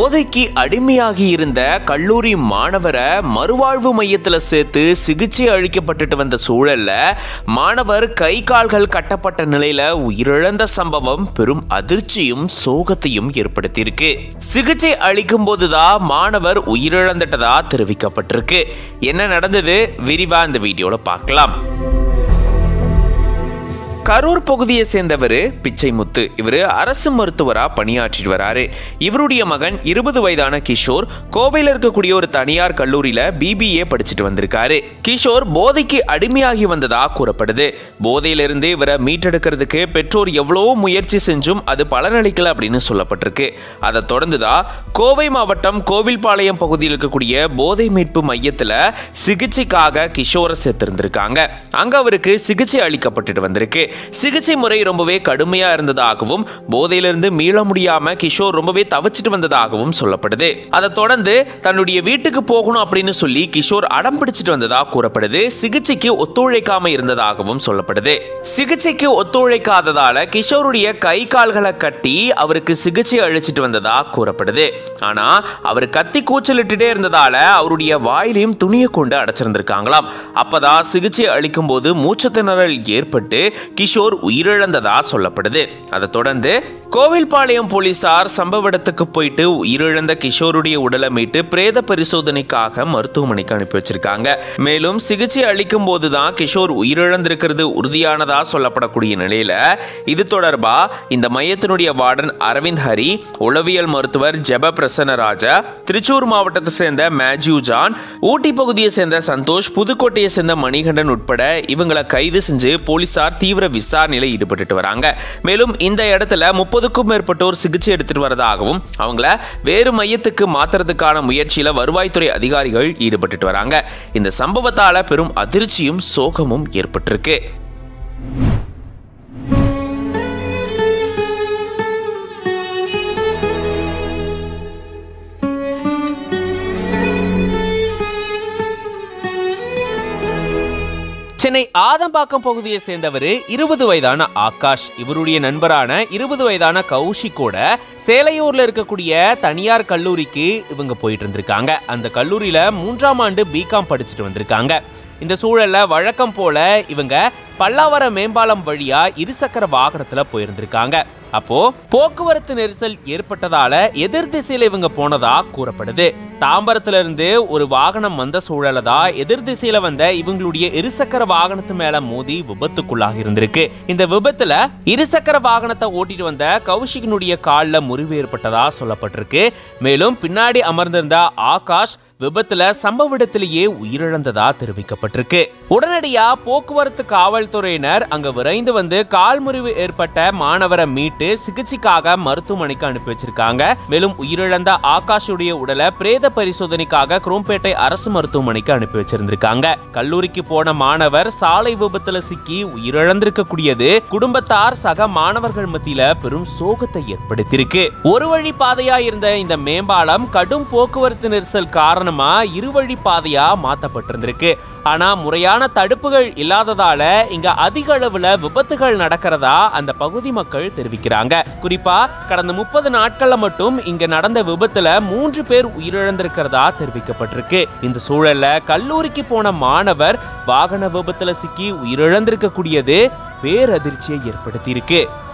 போதைக்கு அடிமையாகி இருந்த கல்லூரி மாணவரை மறுவாழ்வு மையத்துல சேர்த்து சிகிச்சை அளிக்கப்பட்டுட்டு வந்த சூழல்ல மாணவர் கை கால்கள் கட்டப்பட்ட நிலையில உயிரிழந்த சம்பவம் பெரும் அதிர்ச்சியும் சோகத்தையும் ஏற்படுத்தியிருக்கு சிகிச்சை அளிக்கும் போதுதான் மாணவர் உயிரிழந்துட்டதா தெரிவிக்கப்பட்டிருக்கு என்ன நடந்தது விரிவா இந்த வீடியோல பார்க்கலாம் கரூர் பகுதியை சேர்ந்தவர் பிச்சைமுத்து இவர் அரசு மருத்துவரா பணியாற்றிட்டு வராரு இவருடைய மகன் இருபது வயதான கிஷோர் கோவையில் இருக்கக்கூடிய ஒரு தனியார் கல்லூரியில பிபிஏ படிச்சுட்டு வந்திருக்காரு கிஷோர் போதைக்கு அடிமையாகி வந்ததா கூறப்படுது போதையிலிருந்து இவரை மீட்டெடுக்கிறதுக்கு பெற்றோர் எவ்வளவோ முயற்சி செஞ்சும் அது பலனளிக்கல அப்படின்னு சொல்லப்பட்டிருக்கு அதை தொடர்ந்துதான் கோவை மாவட்டம் கோவில்பாளையம் பகுதியில் இருக்கக்கூடிய போதை மீட்பு மையத்துல சிகிச்சைக்காக கிஷோரை சேர்த்திருந்திருக்காங்க அங்க அவருக்கு சிகிச்சை அளிக்கப்பட்டுட்டு வந்திருக்கு சிகிச்சை முறை ரொம்பவே கடுமையா இருந்ததாகவும் போதையிலிருந்து மீள முடியாம கிஷோர் ரொம்பவே தவிச்சிட்டு வந்ததாகவும் சொல்லப்படுது அதை தொடர்ந்து தன்னுடைய வீட்டுக்கு போகணும் அப்படின்னு சொல்லி கிஷோர் அடம் பிடிச்சிட்டு வந்ததா கூறப்படுது சிகிச்சைக்கு ஒத்துழைக்காம இருந்ததாகவும் சொல்லப்படுது சிகிச்சைக்கு ஒத்துழைக்காததால கிஷோருடைய கை கால்களை கட்டி அவருக்கு சிகிச்சை அளிச்சிட்டு வந்ததா கூறப்படுது ஆனா அவர் கத்தி கூச்சலிட்டுட்டே இருந்ததால அவருடைய வாயிலையும் துணியை கொண்டு அடைச்சிருந்திருக்காங்களாம் அப்பதான் சிகிச்சை அளிக்கும் போது மூச்சு திணறல் ஏற்பட்டு கிஷோர் உயிரிழந்ததா சொல்லப்படுது அதை தொடர்ந்து கோவில்பாளையம் போலீசார் சம்பவ இடத்துக்கு போயிட்டு உயிரிழந்த கிஷோருடைய உடலை மீட்டு பிரேத பரிசோதனைக்காக மருத்துவமனைக்கு அனுப்பி வச்சிருக்காங்க மேலும் சிகிச்சை அளிக்கும் போதுதான் கிஷோர் உயிரிழந்திருக்கிறது உறுதியானதா சொல்லப்படக்கூடிய நிலையில இது தொடர்பா இந்த மையத்தினுடைய வார்டன் அரவிந்த் ஹரி உளவியல் மருத்துவர் ஜெப பிரசன்னராஜா திருச்சூர் மாவட்டத்தை சேர்ந்த மேஜியூ ஜான் ஊட்டி பகுதியை சேர்ந்த சந்தோஷ் புதுக்கோட்டையை சேர்ந்த மணிகண்டன் உட்பட இவங்களை கைது செஞ்சு போலீசார் தீவிர விசாரணையில் ஈடுபட்டுட்டு வராங்க மேலும் இந்த இடத்துல முப்பதுக்கும் மேற்பட்டோர் சிகிச்சை எடுத்துட்டு வரதாகவும் அவங்கள வேறு மையத்துக்கு மாத்துறதுக்கான முயற்சியில வருவாய்த்துறை அதிகாரிகள் ஈடுபட்டுட்டு வராங்க இந்த சம்பவத்தால பெரும் அதிர்ச்சியும் சோகமும் ஏற்பட்டிருக்கு சென்னை ஆதம்பாக்கம் பகுதியை சேர்ந்தவர் இருபது வயதான ஆகாஷ் இவருடைய நண்பரான இருபது வயதான கௌஷிக்கோட சேலையூர்ல இருக்கக்கூடிய தனியார் கல்லூரிக்கு இவங்க போயிட்டு இருந்திருக்காங்க அந்த கல்லூரியில மூன்றாம் ஆண்டு பிகாம் படிச்சுட்டு வந்திருக்காங்க இந்த சூழல்ல வழக்கம் போல இவங்க பல்லாவரம் மேம்பாலம் வழியா இருசக்கர வாகனத்துல போயிருந்திருக்காங்க அப்போ போக்குவரத்து நெரிசல் ஏற்பட்டதால எதிர் திசையில இவங்க போனதா கூறப்படுது தாம்பரத்துல இருந்து ஒரு வாகனம் வந்த சூழல தான் எதிர் திசையில வந்த இவங்களுடைய இருசக்கர வாகனத்து மேல மோதி விபத்துக்குள்ளாகி இருந்திருக்கு இந்த விபத்துல இருசக்கர வாகனத்தை ஓட்டிட்டு வந்த கௌஷிகனுடைய கால்ல முறிவு ஏற்பட்டதா சொல்லப்பட்டிருக்கு மேலும் பின்னாடி அமர்ந்திருந்த ஆகாஷ் விபத்துல சம்பவ இடத்திலேயே உயிரிழந்ததா தெரிவிக்கப்பட்டிருக்கு உடனடியா போக்குவரத்து காவல்துறையினர் அங்க விரைந்து வந்து கால் முறிவு ஏற்பட்ட மாணவரை மீட்டு சிகிச்சைக்காக மருத்துவமனைக்கு அனுப்பி வச்சிருக்காங்க மேலும் உயிரிழந்த ஆகாஷுடைய உடலை பிரேத பரிசோதனைக்காக குரோம்பேட்டை அரசு மருத்துவமனைக்கு அனுப்பி வச்சிருந்திருக்காங்க கல்லூரிக்கு போன மாணவர் சாலை விபத்துல சிக்கி உயிரிழந்திருக்கக்கூடியது குடும்பத்தார் சக மாணவர்கள் மத்தியில பெரும் சோகத்தை ஏற்படுத்தியிருக்கு ஒரு வழி பாதையா இருந்த இந்த மேம்பாலம் கடும் போக்குவரத்து நெரிசல் காரணமா இருவழி பாதையா மாத்தப்பட்டிருந்திருக்கு ஆனா முறையான தடுப்புகள் இல்லாததால இங்க அதிக அளவுல விபத்துகள் நடக்கிறதா அந்த பகுதி மக்கள் தெரிவிக்கிறாங்க குறிப்பா கடந்த முப்பது நாட்கள்ல மட்டும் இங்க நடந்த விபத்துல மூன்று பேர் உயிரிழந்திருக்கிறதா தெரிவிக்கப்பட்டிருக்கு இந்த சூழல்ல கல்லூரிக்கு போன மாணவர் வாகன விபத்துல சிக்கி உயிரிழந்திருக்க கூடியது பேரதிர்ச்சியை ஏற்படுத்தியிருக்கு